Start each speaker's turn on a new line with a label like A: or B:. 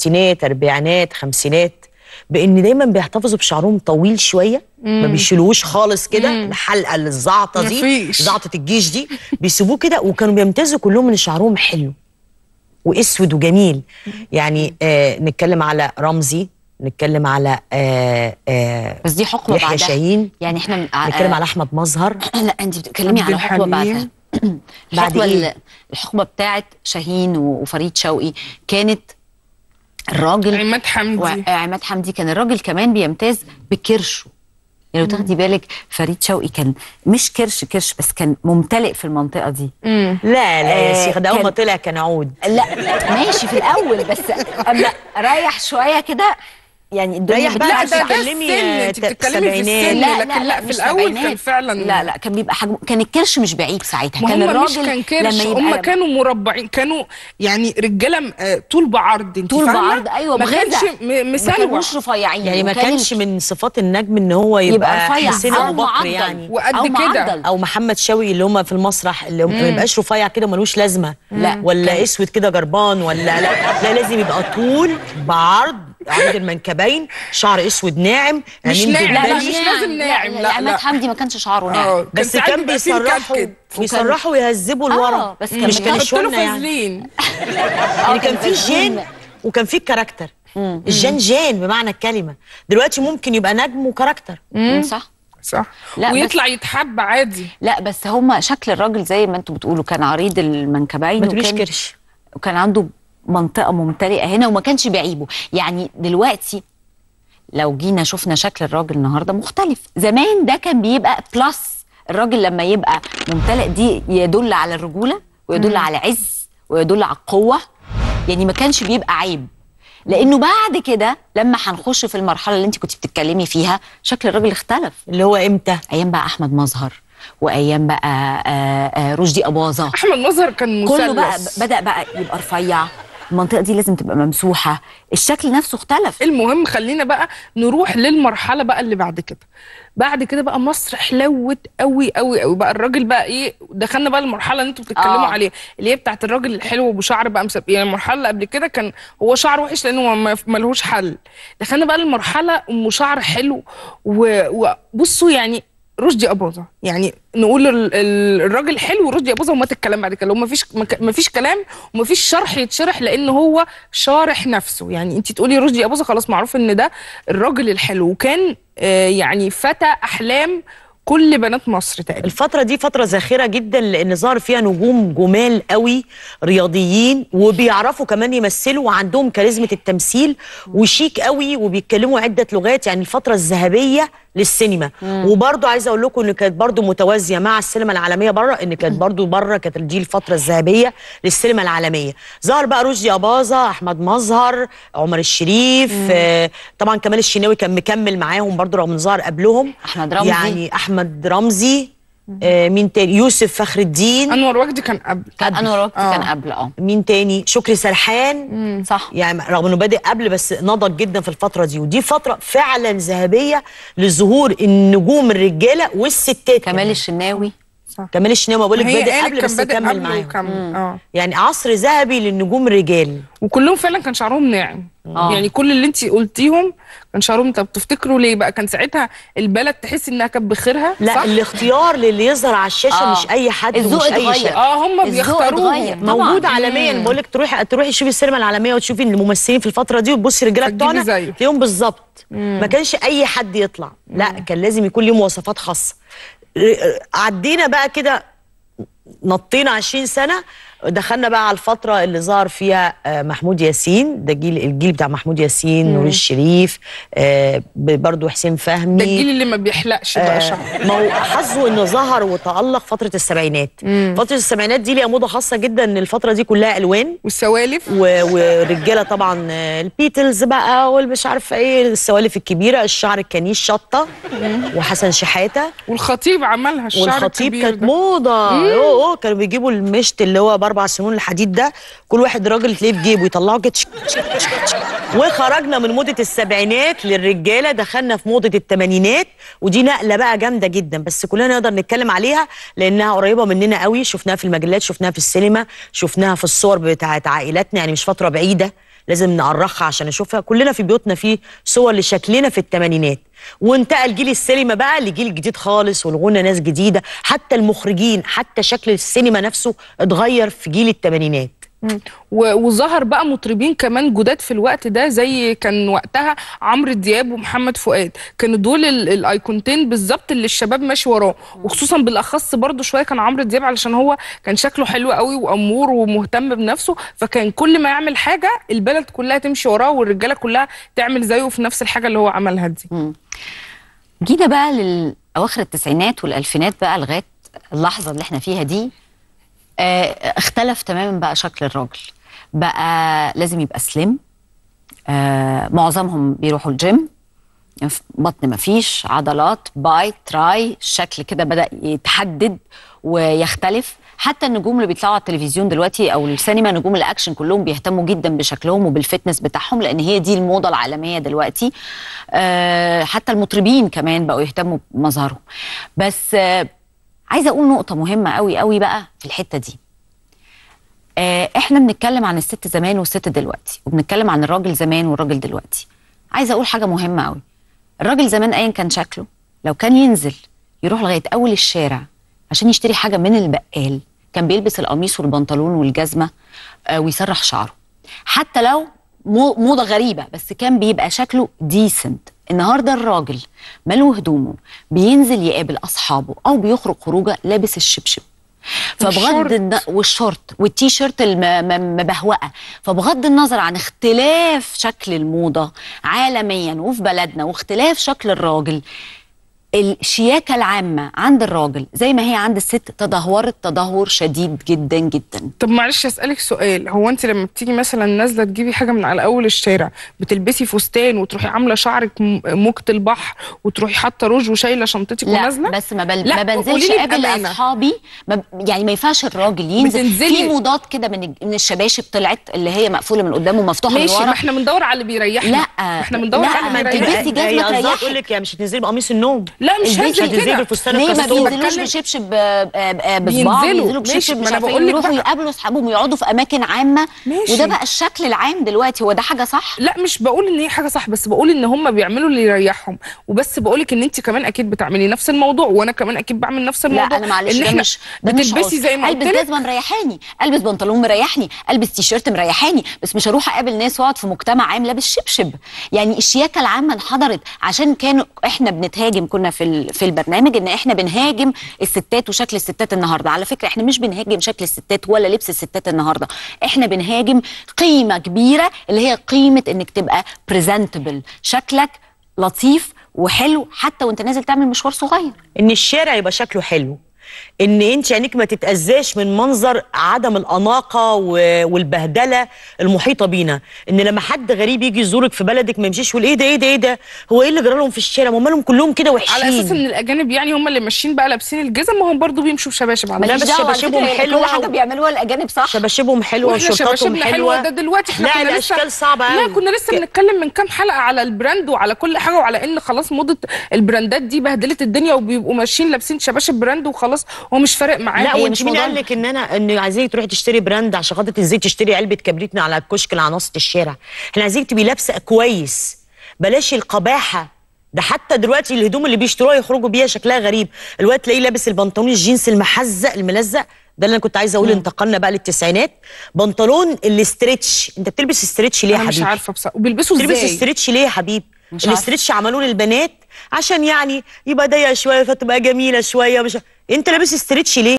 A: ستينات اربعينات خمسينات بان دايما بيحتفظوا بشعرهم طويل شويه ما بيشيلوهوش خالص كده الحلقه الزعطه دي
B: مفيش.
A: زعطه الجيش دي بيسيبوه كده وكانوا بيمتازوا كلهم ان شعرهم حلو واسود وجميل يعني آه نتكلم على رمزي نتكلم على آه آه
C: بس دي حقبه
A: يحيى
C: بعدها
A: شاهين
C: يعني احنا
A: نتكلم على احمد مظهر
C: لا انت بتتكلمي
B: عبد
C: على حقبه
B: الحليم.
C: بعدها
A: بعد
C: الحقبه
A: إيه؟
C: ال- الحقبه بتاعت شاهين و- وفريد شوقي كانت الراجل
B: عماد حمدي
C: وعماد حمدي كان الراجل كمان بيمتاز بكرشه يعني لو تاخدي بالك فريد شوقي كان مش كرش كرش بس كان ممتلئ في المنطقه دي
A: لا لا يا
C: آه،
A: شيخ ده اول ما
C: كان-
A: طلع كان عود
C: لا ماشي في الاول بس اما ريح شويه كده يعني الدنيا
A: ريح بقى
B: لا
C: بتلعب
B: ده ده
A: بتتكلمي،
B: السن
A: آه،
B: انت بتتكلمي في
A: سبعينات.
B: السن
C: لا
B: لكن لا, في
C: مش
B: الاول كان
C: سبعينات.
B: فعلا
C: لا لا كان بيبقى حجم كان الكرش مش بعيد ساعتها
B: ما
C: كان
B: هم مش
C: الراجل
B: كان كرش
C: لما
B: هم
C: يبقى
B: كانوا مربعين كانوا يعني رجاله م- آه، طول بعرض انت
C: طول
B: فاهمة؟
C: بعرض ايوه
B: ما كانش
C: بغزة.
B: م-
C: ما
B: مسلوع
C: كانوش رفيعين
A: يعني ما
C: وكان
A: كانش من صفات النجم ان هو يبقى,
C: يبقى رفيع
A: حسين
C: أو
A: ابو بكر
C: معضل.
A: يعني
B: وقد
C: أو
B: كده.
C: معضل.
A: او محمد شوقي اللي هم في المسرح اللي هم ما يبقاش رفيع كده ملوش لازمه
C: لا.
A: ولا اسود كده جربان ولا لا لا لازم يبقى طول بعرض عند المنكبين شعر اسود ناعم
B: مش
A: عينين
B: ناعم.
C: لا لا
A: دبلي.
C: مش
B: مش لازم ناعم، لا،
C: عماد
B: لا.
C: حمدي ما كانش شعره ناعم
B: اه
A: بس
B: ساعات
A: كان
B: بيبقى فيه
A: بيصرحوا
B: مكتكت.
A: بيصرحوا ويهذبوا
C: آه،
A: لورا
C: بس كان
A: مش كان
C: بيحطوا
B: حط له
A: الشونه يعني
B: فازلين
A: يعني كان في جين وكان في كاركتر الجان جان بمعنى الكلمه دلوقتي ممكن يبقى نجم وكاركتر
C: صح
B: صح
C: لا، بس-
B: ويطلع يتحب عادي
C: لا بس هما شكل الراجل زي ما انتوا بتقولوا كان عريض المنكبين
A: ما تقوليش
C: وكان
A: كرش
C: وكان عنده منطقة ممتلئة هنا وما كانش بيعيبه يعني دلوقتي لو جينا شفنا شكل الراجل النهاردة مختلف زمان ده كان بيبقى بلس الراجل لما يبقى ممتلئ دي يدل على الرجولة ويدل على عز ويدل على القوة يعني ما كانش بيبقى عيب لانه بعد كده لما هنخش في المرحله اللي انت كنت بتتكلمي فيها شكل الراجل اختلف
A: اللي هو امتى
C: ايام بقى احمد مظهر وايام بقى آه، آه، رشدي اباظه
B: احمد مظهر كان مثلث
C: كله بقى بدا بقى يبقى رفيع المنطقه دي لازم تبقى ممسوحه الشكل نفسه اختلف
B: المهم خلينا بقى نروح للمرحله بقى اللي بعد كده بعد كده بقى مصر حلوت قوي قوي قوي بقى الراجل بقى ايه دخلنا بقى المرحله اللي انتوا بتتكلموا
C: آه.
B: عليها اللي هي بتاعت الراجل الحلو ابو شعر بقى مسب... يعني المرحله اللي قبل كده كان هو شعر وحش لانه ما- ملهوش حل دخلنا بقى المرحله ام شعر حلو و- وبصوا يعني رشدي اباظه يعني نقول ال- ال- الراجل حلو ورشدي اباظه ومات الكلام بعد كده وما فيش ما فيش كلام وما فيش شرح يتشرح لان هو شارح نفسه يعني انت تقولي رشدي اباظه خلاص معروف ان ده الراجل الحلو وكان آه، يعني فتى احلام كل بنات مصر تقريبا
A: الفترة دي فترة زاخرة جدا لأن ظهر فيها نجوم جمال قوي رياضيين وبيعرفوا كمان يمثلوا وعندهم كاريزمة التمثيل وشيك قوي وبيتكلموا عدة لغات يعني الفترة الذهبية للسينما وبرضو عايزة أقول لكم إن كانت برضو متوازية مع السينما العالمية بره إن كانت برضو بره كانت دي الفترة الذهبية للسينما العالمية ظهر بقى رشدي أباظة أحمد مظهر عمر الشريف آه طبعا كمال الشناوي كان مكمل معاهم برضو رغم إنه ظهر قبلهم
C: أحمد رمزي.
A: يعني احمد رمزي آه مين تاني يوسف فخر الدين
B: انور وجدي كان قبل
C: كان انور وقت
B: آه.
C: كان قبل اه
A: مين تاني شكري سرحان
C: صح
A: يعني رغم انه بادئ قبل بس نضج جدا في الفتره دي ودي فتره فعلا ذهبيه لظهور النجوم الرجاله والستات
C: كمال
A: كمان.
C: الشناوي
A: كمال الشناوي بقول لك
B: هي
A: بادئ
B: قالت
A: قبل
B: كان
A: بس
B: بادئ
A: كمل
B: قبل
A: معاهم
B: وكمل اه
A: يعني عصر ذهبي للنجوم الرجال
B: وكلهم فعلا كان شعرهم ناعم
C: آه.
B: يعني كل اللي انت قلتيهم كان شعرهم طب تفتكروا ليه بقى كان ساعتها البلد تحس انها كانت بخيرها
A: لا
B: صح؟
A: الاختيار للي يظهر على الشاشه
C: آه.
A: مش اي حد
C: الذوق
A: ومش اي
C: اتغير.
A: شيء
B: اه هم
C: الذوق
B: بيختاروه
C: اتغير. طبعاً.
A: موجود عالميا بقول لك تروحي تروحي تشوفي السينما العالميه وتشوفي الممثلين في الفتره دي وتبصي الرجاله
B: هتجيبي
A: بتوعنا
B: زيه.
A: تلاقيهم بالظبط ما كانش اي حد يطلع لا كان لازم يكون ليه مواصفات خاصه ر- عدينا بقى كده نطينا 20 سنه دخلنا بقى على الفتره اللي ظهر فيها آه، محمود ياسين ده جيل الجيل بتاع محمود ياسين نور الشريف آه، برضو حسين فهمي
B: ده الجيل اللي ما بيحلقش بقى
A: آه،
B: شعر
A: ما هو حظه انه ظهر وتالق فتره السبعينات فتره السبعينات دي ليها موضه خاصه جدا ان الفتره دي كلها الوان
B: والسوالف
A: و- ورجاله طبعا آه، البيتلز بقى والمش عارفه ايه السوالف الكبيره الشعر الكنيش شطه وحسن شحاته
B: والخطيب عملها الشعر
A: والخطيب
B: الكبير
A: كانت
B: ده.
A: موضه اوه اوه كانوا بيجيبوا المشط اللي هو باربع سنون الحديد ده كل واحد راجل تلاقيه في جيبه يطلعه كده تشك- تشك- تشك- تشك. وخرجنا من موضه السبعينات للرجاله دخلنا في موضه الثمانينات ودي نقله بقى جامده جدا بس كلنا نقدر نتكلم عليها لانها قريبه مننا قوي شفناها في المجلات شفناها في السينما شفناها في الصور بتاعت عائلاتنا يعني مش فتره بعيده لازم نأرخها عشان نشوفها كلنا في بيوتنا في صور لشكلنا في الثمانينات وانتقل جيل السينما بقى لجيل جديد خالص والغنى ناس جديده حتى المخرجين حتى شكل السينما نفسه اتغير في جيل الثمانينات
B: مم. و- وظهر بقى مطربين كمان جداد في الوقت ده زي كان وقتها عمرو دياب ومحمد فؤاد كانوا دول ال- الايقونتين بالظبط اللي الشباب ماشي وراه وخصوصا بالاخص برضو شويه كان عمرو دياب علشان هو كان شكله حلو قوي وامور ومهتم بنفسه فكان كل ما يعمل حاجه البلد كلها تمشي وراه والرجاله كلها تعمل زيه في نفس الحاجه اللي هو عملها دي
C: جينا بقى لأواخر التسعينات والألفينات بقى لغاية اللحظة اللي احنا فيها دي آه اختلف تماما بقى شكل الراجل بقى لازم يبقى سليم آه معظمهم بيروحوا الجيم بطن مفيش عضلات باي تراي الشكل كده بدأ يتحدد ويختلف حتى النجوم اللي بيطلعوا على التلفزيون دلوقتي او السينما نجوم الاكشن كلهم بيهتموا جدا بشكلهم وبالفتنس بتاعهم لان هي دي الموضه العالميه دلوقتي آه حتى المطربين كمان بقوا يهتموا بمظهرهم بس آه عايزه اقول نقطه مهمه قوي قوي بقى في الحته دي آه احنا بنتكلم عن الست زمان والست دلوقتي وبنتكلم عن الراجل زمان والراجل دلوقتي عايزه اقول حاجه مهمه قوي الراجل زمان ايا كان شكله لو كان ينزل يروح لغايه اول الشارع عشان يشتري حاجه من البقال كان بيلبس القميص والبنطلون والجزمه آه ويسرح شعره حتى لو مو- موضه غريبه بس كان بيبقى شكله ديسنت النهارده الراجل ماله هدومه بينزل يقابل اصحابه او بيخرج خروجه لابس الشبشب فبغض
B: والشورت.
C: الن... والشورت والتي شيرت المبهوقه فبغض النظر عن اختلاف شكل الموضه عالميا وفي بلدنا واختلاف شكل الراجل الشياكه العامه عند الراجل زي ما هي عند الست تدهورت تدهور شديد جدا جدا
B: طب معلش اسالك سؤال هو انت لما بتيجي مثلا نازله تجيبي حاجه من على اول الشارع بتلبسي فستان وتروحي عامله شعرك م- موجه البحر وتروحي حاطه روج وشايله شنطتك
C: لا
B: ونازله
C: بس ما, بل...
B: لا،
C: ما بنزلش
B: قوليلي
C: اقابل
B: بأمانة.
C: اصحابي ما... ب- يعني ما ينفعش الراجل ينزل
B: بتنزلي-
C: في موضات كده من الج- من الشباشب طلعت اللي هي مقفوله من قدام ومفتوحه من
B: ماشي ما
C: ورا
B: احنا بندور على اللي بيريحنا
C: لا،
B: ما احنا بندور
C: لا،
B: على
C: ما
B: اللي
C: انت
B: بيريحنا
C: لبسي
A: هي
C: جزمة
A: قصدها
C: تريحك.
A: تقول لك يعني مش هتنزلي بقميص النوم
B: لا مش
C: البنت
B: هنزل
A: هتنزلي
B: كده
A: بفستان
C: ليه ما
A: الكاستور.
C: بينزلوش
B: بتكلم-
C: بشبشب آه، آه، آه، بصباع
B: بينزلوا.
C: بينزلوا
B: ماشي،
C: بشبشب
B: ما
C: مش
B: أنا
C: عارفه
B: بقول
C: ايه
B: لك
C: يروحوا
B: بقى.
C: يقابلوا اصحابهم ويقعدوا في اماكن عامه
B: ماشي.
C: وده بقى الشكل العام دلوقتي هو ده حاجه صح
B: لا مش بقول ان هي حاجه صح بس بقول ان هم بيعملوا اللي يريحهم وبس بقولك ان انت كمان اكيد بتعملي نفس الموضوع وانا كمان اكيد بعمل نفس
C: لا
B: الموضوع
C: انا معلش
B: ان
C: ده
B: احنا
C: مش ده مش
B: بتلبسي
C: قصد.
B: زي ما قلت
C: البس
B: لك
C: جزمه مريحاني البس بنطلون مريحني البس تيشيرت مريحاني بس مش هروح اقابل ناس واقعد في مجتمع عام لابس شبشب يعني الشياكه العامه انحدرت عشان كانوا احنا بنتهاجم كنا في ال- في البرنامج ان احنا بنهاجم الستات وشكل الستات النهارده على فكره احنا مش بنهاجم شكل الستات ولا لبس الستات النهارده احنا بنهاجم قيمه كبيره اللي هي قيمه انك تبقى بريزنتبل شكلك لطيف وحلو حتى وانت نازل تعمل مشوار صغير
A: ان الشارع يبقى شكله حلو ان انت عينيك ما تتاذاش من منظر عدم الاناقه و- والبهدله المحيطه بينا ان لما حد غريب يجي يزورك في بلدك ما يمشيش يقول ايه ده ايه ده ايه ده هو ايه اللي جرى لهم في الشارع ما هم مالهم كلهم كده وحشين
B: على اساس ان الاجانب يعني هم اللي ماشيين بقى لابسين الجزم ما هم برضو بيمشوا بشباشب على
A: لا،
C: ماليش
A: بس
C: دعوة، على
A: شباشبهم
C: فكرة
A: حلوة
C: كل حاجه
A: و-
C: بيعملوها الاجانب صح
A: شباشبهم حلوه
B: واحنا
A: وشرطاتهم
B: شباشبنا
A: حلوه
B: حلوه ده دلوقتي احنا
A: لا
B: كنا لسه
A: الاشكال صعبه
B: لا
A: أوي.
B: كنا لسه
A: ك-
B: بنتكلم من كام حلقه على البراند وعلى كل حاجه وعلى ان خلاص موضه البراندات دي بهدلت الدنيا وبيبقوا ماشيين لابسين شباشب براند وخلاص هو مش فارق معاه
A: لا
C: هي
A: وانت
C: مش
A: مين
C: موضوع-
A: قال لك ان انا ان عايزاك تروحي تشتري براند عشان خاطر تنزلي تشتري علبه كبريت من على الكشك اللي على ناصيه الشارع احنا عايزينك تبقي لابسه كويس بلاش القباحه ده حتى دلوقتي الهدوم اللي بيشتروها يخرجوا بيها شكلها غريب الواد تلاقيه لابس البنطلون الجينز المحزق الملزق ده اللي انا كنت عايزه اقول انتقلنا بقى للتسعينات بنطلون الاسترتش انت بتلبس استرتش ليه يا
B: انا مش
A: حبيبي
B: عارفه بصراحه وبيلبسوا
A: تلبس
B: ازاي
A: استرتش ليه يا حبيب
C: مش عارفة.
A: الاسترتش عملوه للبنات عشان يعني يبقى ضيق شويه فتبقى جميله شويه مش انت لابس استرتش ليه